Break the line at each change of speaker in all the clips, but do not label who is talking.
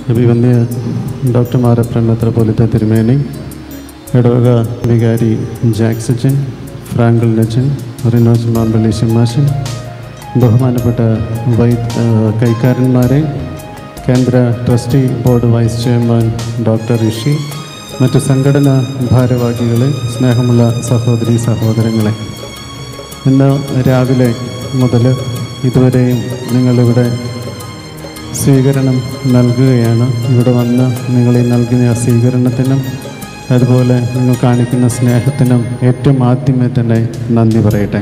അഭിവന്യ ഡോക്ടർ മാരപ്രൻ മെത്രോപൊലിത്ത തിരുമേനി ഇടവക വികാരി ജാക്സച്ചൻ ഫ്രാങ്കിൾ ലച്ചൻ റിനോജ് മാമ്പള്ളി ശിമാശൻ ബഹുമാനപ്പെട്ട വൈ ആ, കൈക്കാരന്മാരെ കേന്ദ്ര trustee board vice chairman doctor Rishi മറ്റ് സംഘടനാ ഭാരവാഹികളെ സ്നേഹമുള്ള സഹോദരി സഹോദരങ്ങളെ ഇന്ന് രാവിലെ മുതൽ ഇതുവരെയും നിങ്ങളിവിടെ സ്വീകരണം നൽകുകയാണ് ഇവിടെ വന്ന് നിങ്ങൾ ഈ നൽകുന്ന ആ സ്വീകരണത്തിനും അതുപോലെ നിങ്ങൾ കാണിക്കുന്ന സ്നേഹത്തിനും ഏറ്റവും ആദ്യമേ തന്നെ നന്ദി പറയട്ടെ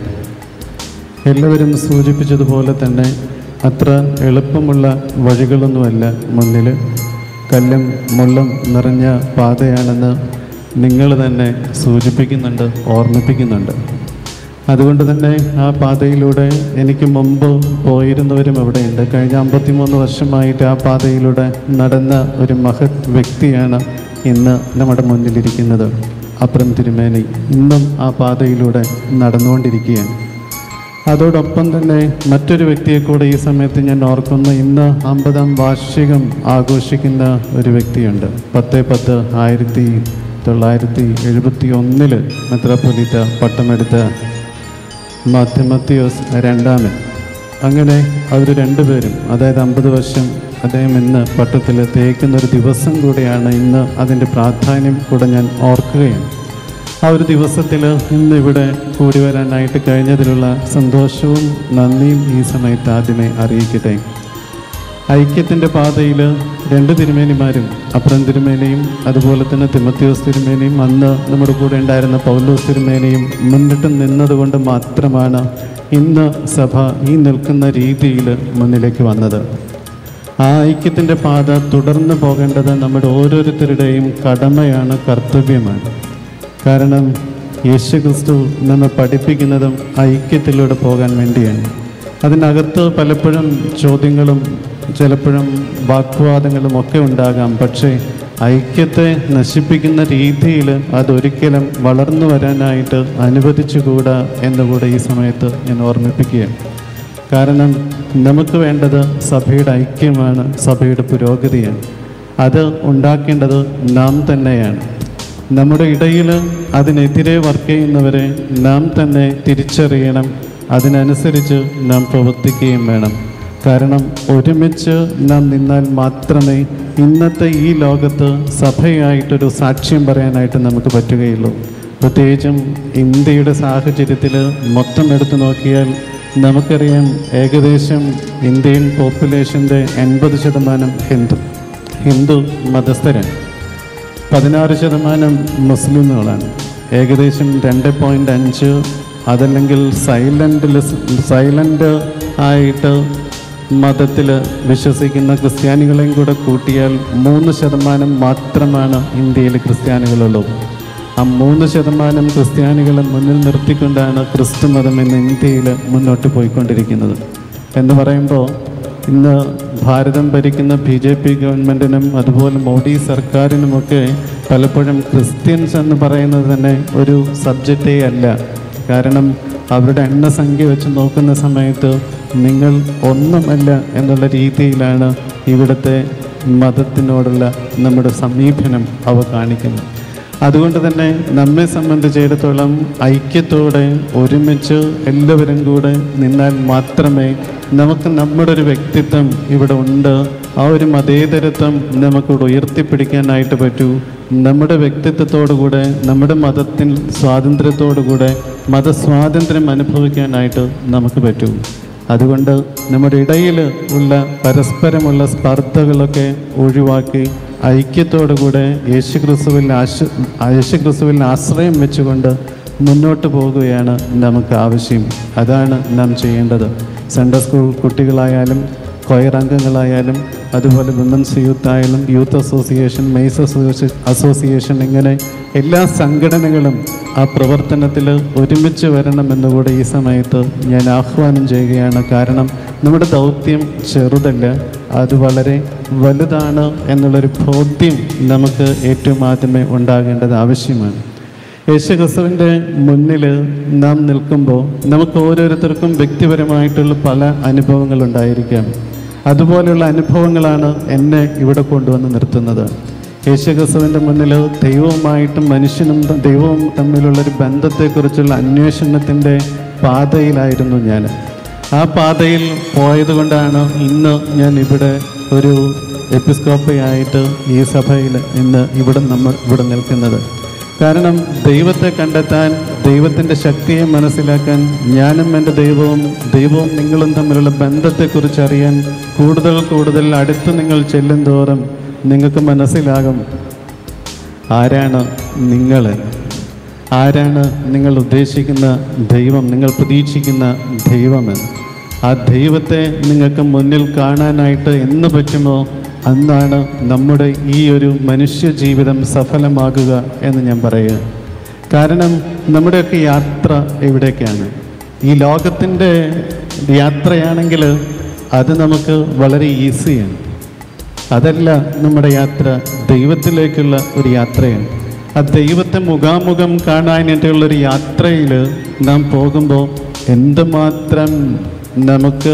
എല്ലാവരും സൂചിപ്പിച്ചതുപോലെ തന്നെ അത്ര എളുപ്പമുള്ള വഴികളൊന്നുമല്ല മുന്നിൽ കല്ലും മുള്ളും നിറഞ്ഞ പാതയാണെന്ന് നിങ്ങൾ തന്നെ സൂചിപ്പിക്കുന്നുണ്ട് ഓർമ്മിപ്പിക്കുന്നുണ്ട് അതുകൊണ്ട് തന്നെ ആ പാതയിലൂടെ എനിക്ക് മുമ്പ് പോയിരുന്നവരും അവിടെയുണ്ട് കഴിഞ്ഞ അമ്പത്തിമൂന്ന് വർഷമായിട്ട് ആ പാതയിലൂടെ നടന്ന ഒരു മഹത് വ്യക്തിയാണ് ഇന്ന് നമ്മുടെ മുന്നിലിരിക്കുന്നത് അപ്രം തിരുമേനി ഇന്നും ആ പാതയിലൂടെ നടന്നുകൊണ്ടിരിക്കുകയാണ് അതോടൊപ്പം തന്നെ മറ്റൊരു വ്യക്തിയെ കൂടെ ഈ സമയത്ത് ഞാൻ ഓർക്കുന്നു ഇന്ന് അമ്പതാം വാർഷികം ആഘോഷിക്കുന്ന ഒരു വ്യക്തിയുണ്ട് പത്ത് പത്ത് ആയിരത്തി തൊള്ളായിരത്തി എഴുപത്തി ഒന്നില് മെത്രാപ്പൊലീത്ത പട്ടമെടുത്ത മാധ്യമത്തിയോസ് രണ്ടാമൻ അങ്ങനെ അവർ രണ്ടുപേരും അതായത് അമ്പത് വർഷം അദ്ദേഹം ഇന്ന് പട്ടത്തിൽ തേക്കുന്ന ഒരു ദിവസം കൂടിയാണ് ഇന്ന് അതിൻ്റെ പ്രാധാന്യം കൂടെ ഞാൻ ഓർക്കുകയാണ് ആ ഒരു ദിവസത്തിൽ ഇന്ന് ഇവിടെ കൂടി വരാനായിട്ട് കഴിഞ്ഞതിലുള്ള സന്തോഷവും നന്ദിയും ഈ സമയത്ത് ആദ്യമേ അറിയിക്കട്ടെ ഐക്യത്തിൻ്റെ പാതയിൽ രണ്ട് തിരുമേനിമാരും അപ്പുറം തിരുമേനയും അതുപോലെ തന്നെ തിമത്തിയോസ് തിരുമേനയും അന്ന് നമ്മുടെ കൂടെ ഉണ്ടായിരുന്ന പൗലോസ് തിരുമേനയും മുന്നിട്ട് നിന്നതുകൊണ്ട് മാത്രമാണ് ഇന്ന് സഭ ഈ നിൽക്കുന്ന രീതിയിൽ മുന്നിലേക്ക് വന്നത് ആ ഐക്യത്തിൻ്റെ പാത തുടർന്ന് പോകേണ്ടത് നമ്മുടെ ഓരോരുത്തരുടെയും കടമയാണ് കർത്തവ്യമാണ് കാരണം യേശു ക്രിസ്തു നമ്മെ പഠിപ്പിക്കുന്നതും ഐക്യത്തിലൂടെ പോകാൻ വേണ്ടിയാണ് അതിനകത്ത് പലപ്പോഴും ചോദ്യങ്ങളും ചിലപ്പോഴും വാഗ്വാദങ്ങളും ഒക്കെ ഉണ്ടാകാം പക്ഷേ ഐക്യത്തെ നശിപ്പിക്കുന്ന രീതിയിൽ അതൊരിക്കലും വളർന്നു വരാനായിട്ട് അനുവദിച്ചുകൂടാ എന്നുകൂടെ ഈ സമയത്ത് ഞാൻ ഓർമ്മിപ്പിക്കുകയാണ് കാരണം നമുക്ക് വേണ്ടത് സഭയുടെ ഐക്യമാണ് സഭയുടെ പുരോഗതിയാണ് അത് ഉണ്ടാക്കേണ്ടത് നാം തന്നെയാണ് നമ്മുടെ ഇടയിൽ അതിനെതിരെ വർക്ക് ചെയ്യുന്നവരെ നാം തന്നെ തിരിച്ചറിയണം അതിനനുസരിച്ച് നാം പ്രവർത്തിക്കുകയും വേണം കാരണം ഒരുമിച്ച് നാം നിന്നാൽ മാത്രമേ ഇന്നത്തെ ഈ ലോകത്ത് സഭയായിട്ടൊരു സാക്ഷ്യം പറയാനായിട്ട് നമുക്ക് പറ്റുകയുള്ളൂ പ്രത്യേകിച്ചും ഇന്ത്യയുടെ സാഹചര്യത്തിൽ മൊത്തം എടുത്തു നോക്കിയാൽ നമുക്കറിയാം ഏകദേശം ഇന്ത്യൻ പോപ്പുലേഷൻ്റെ എൺപത് ശതമാനം ഹിന്ദു ഹിന്ദു മതസ്ഥരാണ് പതിനാറ് ശതമാനം മുസ്ലിമുകളാണ് ഏകദേശം രണ്ട് പോയിൻ്റ് അഞ്ച് അതല്ലെങ്കിൽ സൈലൻ്റ് സൈലൻ്റ് ആയിട്ട് മതത്തിൽ വിശ്വസിക്കുന്ന ക്രിസ്ത്യാനികളെയും കൂടെ കൂട്ടിയാൽ മൂന്ന് ശതമാനം മാത്രമാണ് ഇന്ത്യയിൽ ക്രിസ്ത്യാനികളുള്ളൂ ആ മൂന്ന് ശതമാനം ക്രിസ്ത്യാനികളെ മുന്നിൽ നിർത്തിക്കൊണ്ടാണ് ക്രിസ്തു മതം ഇന്ന് ഇന്ത്യയിൽ മുന്നോട്ട് പോയിക്കൊണ്ടിരിക്കുന്നത് എന്ന് പറയുമ്പോൾ ഇന്ന് ഭാരതം ഭരിക്കുന്ന ബി ജെ പി ഗവൺമെൻറ്റിനും അതുപോലെ മോഡി സർക്കാരിനുമൊക്കെ പലപ്പോഴും ക്രിസ്ത്യൻസ് എന്ന് പറയുന്നത് തന്നെ ഒരു സബ്ജക്റ്റേ അല്ല കാരണം അവരുടെ എണ്ണസംഖ്യ വെച്ച് നോക്കുന്ന സമയത്ത് നിങ്ങൾ ഒന്നുമല്ല എന്നുള്ള രീതിയിലാണ് ഇവിടുത്തെ മതത്തിനോടുള്ള നമ്മുടെ സമീപനം അവ കാണിക്കുന്നത് അതുകൊണ്ട് തന്നെ നമ്മെ സംബന്ധിച്ചിടത്തോളം ഐക്യത്തോടെ ഒരുമിച്ച് എല്ലാവരും കൂടെ നിന്നാൽ മാത്രമേ നമുക്ക് നമ്മുടെ ഒരു വ്യക്തിത്വം ഇവിടെ ഉണ്ട് ആ ഒരു മതേതരത്വം നമുക്കിവിടെ ഉയർത്തിപ്പിടിക്കാനായിട്ട് പറ്റൂ നമ്മുടെ വ്യക്തിത്വത്തോടുകൂടെ നമ്മുടെ മതത്തിൽ സ്വാതന്ത്ര്യത്തോടുകൂടെ മതസ്വാതന്ത്ര്യം അനുഭവിക്കാനായിട്ട് നമുക്ക് പറ്റൂ അതുകൊണ്ട് നമ്മുടെ ഇടയിൽ ഉള്ള പരസ്പരമുള്ള സ്പർദ്ധകളൊക്കെ ഒഴിവാക്കി ഐക്യത്തോടുകൂടെ യേശു ക്രിസ്തുവിൽ ആശ യേശു ക്രിസ്തുവിൽ ആശ്രയം വെച്ചുകൊണ്ട് മുന്നോട്ട് പോകുകയാണ് നമുക്ക് ആവശ്യം അതാണ് നാം ചെയ്യേണ്ടത് സൺഡേ സ്കൂൾ കുട്ടികളായാലും കൊയർ അംഗങ്ങളായാലും അതുപോലെ വിമൻസ് യൂത്ത് ആയാലും യൂത്ത് അസോസിയേഷൻ മെയ്സ് അസോസിയേഷൻ അസോസിയേഷൻ ഇങ്ങനെ എല്ലാ സംഘടനകളും ആ പ്രവർത്തനത്തിൽ ഒരുമിച്ച് വരണമെന്നുകൂടെ ഈ സമയത്ത് ഞാൻ ആഹ്വാനം ചെയ്യുകയാണ് കാരണം നമ്മുടെ ദൗത്യം ചെറുതല്ല അത് വളരെ വലുതാണ് എന്നുള്ളൊരു ബോധ്യം നമുക്ക് ഏറ്റവും ആദ്യമേ ഉണ്ടാകേണ്ടത് ആവശ്യമാണ് യേശു ക്രിസ്തുവിൻ്റെ മുന്നിൽ നാം നിൽക്കുമ്പോൾ നമുക്ക് ഓരോരുത്തർക്കും വ്യക്തിപരമായിട്ടുള്ള പല അനുഭവങ്ങൾ ഉണ്ടായിരിക്കാം അതുപോലെയുള്ള അനുഭവങ്ങളാണ് എന്നെ ഇവിടെ കൊണ്ടുവന്ന് നിർത്തുന്നത് യേശുക്രിസ്തുവിൻ്റെ മുന്നിൽ ദൈവവുമായിട്ടും മനുഷ്യനും ത- ദൈവവും തമ്മിലുള്ളൊരു ബന്ധത്തെക്കുറിച്ചുള്ള അന്വേഷണത്തിൻ്റെ പാതയിലായിരുന്നു ഞാൻ ആ പാതയിൽ പോയതുകൊണ്ടാണ് ഇന്ന് ഞാൻ ഇവിടെ ഒരു എപ്പിസ്കോപ്പയായിട്ട് ഈ സഭയിൽ ഇന്ന് ഇവിടെ നമ്മൾ ഇവിടെ നിൽക്കുന്നത് കാരണം ദൈവത്തെ കണ്ടെത്താൻ ദൈവത്തിൻ്റെ ശക്തിയെ മനസ്സിലാക്കാൻ ഞാനും എൻ്റെ ദൈവവും ദൈവവും നിങ്ങളും തമ്മിലുള്ള ബന്ധത്തെക്കുറിച്ച് അറിയാൻ കൂടുതൽ കൂടുതൽ അടുത്ത് നിങ്ങൾ ചെല്ലും തോറും നിങ്ങൾക്ക് മനസ്സിലാകും ആരാണ് നിങ്ങൾ ആരാണ് നിങ്ങൾ ഉദ്ദേശിക്കുന്ന ദൈവം നിങ്ങൾ പ്രതീക്ഷിക്കുന്ന ദൈവമെന്ന് ആ ദൈവത്തെ നിങ്ങൾക്ക് മുന്നിൽ കാണാനായിട്ട് എന്ന് പറ്റുമോ അന്നാണ് നമ്മുടെ ഈ ഒരു മനുഷ്യ ജീവിതം സഫലമാകുക എന്ന് ഞാൻ പറയുക കാരണം നമ്മുടെയൊക്കെ യാത്ര എവിടേക്കാണ് ഈ ലോകത്തിൻ്റെ യാത്രയാണെങ്കിൽ അത് നമുക്ക് വളരെ ഈസിയാണ് അതല്ല നമ്മുടെ യാത്ര ദൈവത്തിലേക്കുള്ള ഒരു യാത്രയാണ് ആ ദൈവത്തെ മുഖാമുഖം കാണാനായിട്ടുള്ള ഒരു യാത്രയിൽ നാം പോകുമ്പോൾ എന്തുമാത്രം നമുക്ക്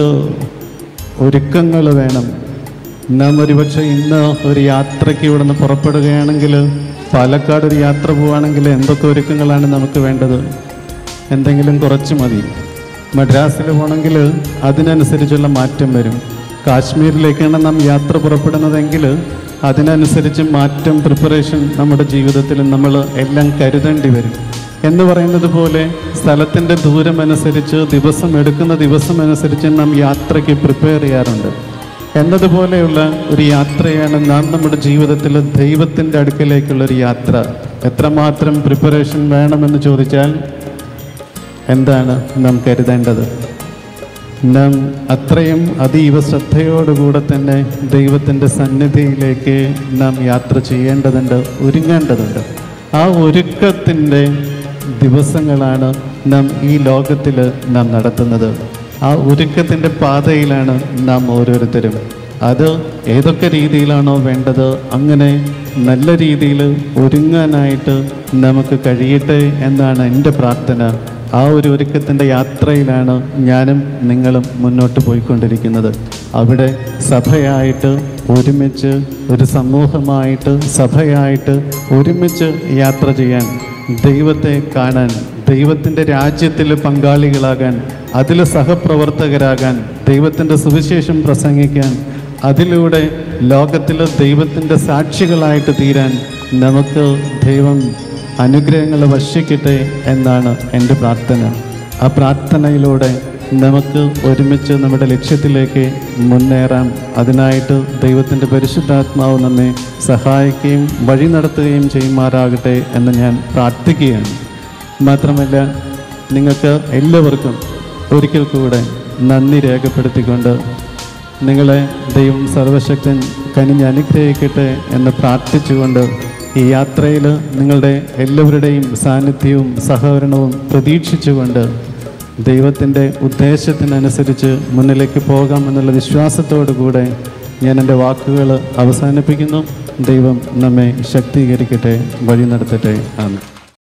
ഒരുക്കങ്ങൾ വേണം നാം ഒരുപക്ഷെ ഇന്ന് ഒരു യാത്രയ്ക്ക് ഇവിടെ നിന്ന് പുറപ്പെടുകയാണെങ്കിൽ പാലക്കാട് ഒരു യാത്ര പോവുകയാണെങ്കിൽ എന്തൊക്കെ ഒരുക്കങ്ങളാണ് നമുക്ക് വേണ്ടത് എന്തെങ്കിലും കുറച്ച് മതി മദ്രാസിൽ പോകണമെങ്കിൽ അതിനനുസരിച്ചുള്ള മാറ്റം വരും കാശ്മീരിലേക്കാണ് നാം യാത്ര പുറപ്പെടുന്നതെങ്കിൽ അതിനനുസരിച്ച് മാറ്റം പ്രിപ്പറേഷൻ നമ്മുടെ ജീവിതത്തിൽ നമ്മൾ എല്ലാം കരുതേണ്ടി വരും എന്ന് പറയുന്നത് പോലെ സ്ഥലത്തിൻ്റെ ദൂരമനുസരിച്ച് ദിവസം എടുക്കുന്ന ദിവസം അനുസരിച്ച് നാം യാത്രയ്ക്ക് പ്രിപ്പയർ ചെയ്യാറുണ്ട് എന്നതുപോലെയുള്ള ഒരു യാത്രയാണ് നാം നമ്മുടെ ജീവിതത്തിൽ ദൈവത്തിൻ്റെ അടുക്കലേക്കുള്ള ഒരു യാത്ര എത്രമാത്രം പ്രിപ്പറേഷൻ വേണമെന്ന് ചോദിച്ചാൽ എന്താണ് നാം കരുതേണ്ടത് നാം അത്രയും അതീവ ശ്രദ്ധയോടുകൂടെ തന്നെ ദൈവത്തിൻ്റെ സന്നിധിയിലേക്ക് നാം യാത്ര ചെയ്യേണ്ടതുണ്ട് ഒരുങ്ങേണ്ടതുണ്ട് ആ ഒരുക്കത്തിൻ്റെ ദിവസങ്ങളാണ് നാം ഈ ലോകത്തിൽ നാം നടത്തുന്നത് ആ ഒരുക്കത്തിൻ്റെ പാതയിലാണ് നാം ഓരോരുത്തരും അത് ഏതൊക്കെ രീതിയിലാണോ വേണ്ടത് അങ്ങനെ നല്ല രീതിയിൽ ഒരുങ്ങാനായിട്ട് നമുക്ക് കഴിയട്ടെ എന്നാണ് എൻ്റെ പ്രാർത്ഥന ആ ഒരു ഒരുക്കത്തിൻ്റെ യാത്രയിലാണ് ഞാനും നിങ്ങളും മുന്നോട്ട് പോയിക്കൊണ്ടിരിക്കുന്നത് അവിടെ സഭയായിട്ട് ഒരുമിച്ച് ഒരു സമൂഹമായിട്ട് സഭയായിട്ട് ഒരുമിച്ച് യാത്ര ചെയ്യാൻ ദൈവത്തെ കാണാൻ ദൈവത്തിൻ്റെ രാജ്യത്തിൽ പങ്കാളികളാകാൻ അതിൽ സഹപ്രവർത്തകരാകാൻ ദൈവത്തിൻ്റെ സുവിശേഷം പ്രസംഗിക്കാൻ അതിലൂടെ ലോകത്തിൽ ദൈവത്തിൻ്റെ സാക്ഷികളായിട്ട് തീരാൻ നമുക്ക് ദൈവം അനുഗ്രഹങ്ങൾ വർഷിക്കട്ടെ എന്നാണ് എൻ്റെ പ്രാർത്ഥന ആ പ്രാർത്ഥനയിലൂടെ നമുക്ക് ഒരുമിച്ച് നമ്മുടെ ലക്ഷ്യത്തിലേക്ക് മുന്നേറാം അതിനായിട്ട് ദൈവത്തിൻ്റെ പരിശുദ്ധാത്മാവ് നമ്മെ സഹായിക്കുകയും വഴി നടത്തുകയും ചെയ്യുമാറാകട്ടെ എന്ന് ഞാൻ പ്രാർത്ഥിക്കുകയാണ് മാത്രമല്ല നിങ്ങൾക്ക് എല്ലാവർക്കും ഒരിക്കൽ കൂടെ നന്ദി രേഖപ്പെടുത്തിക്കൊണ്ട് നിങ്ങളെ ദൈവം സർവശക്തൻ കനിഞ്ഞ് അനുഗ്രഹിക്കട്ടെ എന്ന് പ്രാർത്ഥിച്ചുകൊണ്ട് ഈ യാത്രയിൽ നിങ്ങളുടെ എല്ലാവരുടെയും സാന്നിധ്യവും സഹകരണവും പ്രതീക്ഷിച്ചുകൊണ്ട് ദൈവത്തിൻ്റെ ഉദ്ദേശത്തിനനുസരിച്ച് മുന്നിലേക്ക് പോകാം എന്നുള്ള വിശ്വാസത്തോടു കൂടെ ഞാൻ എൻ്റെ വാക്കുകൾ അവസാനിപ്പിക്കുന്നു ദൈവം നമ്മെ ശക്തീകരിക്കട്ടെ വഴി നടത്തട്ടെ ആണ്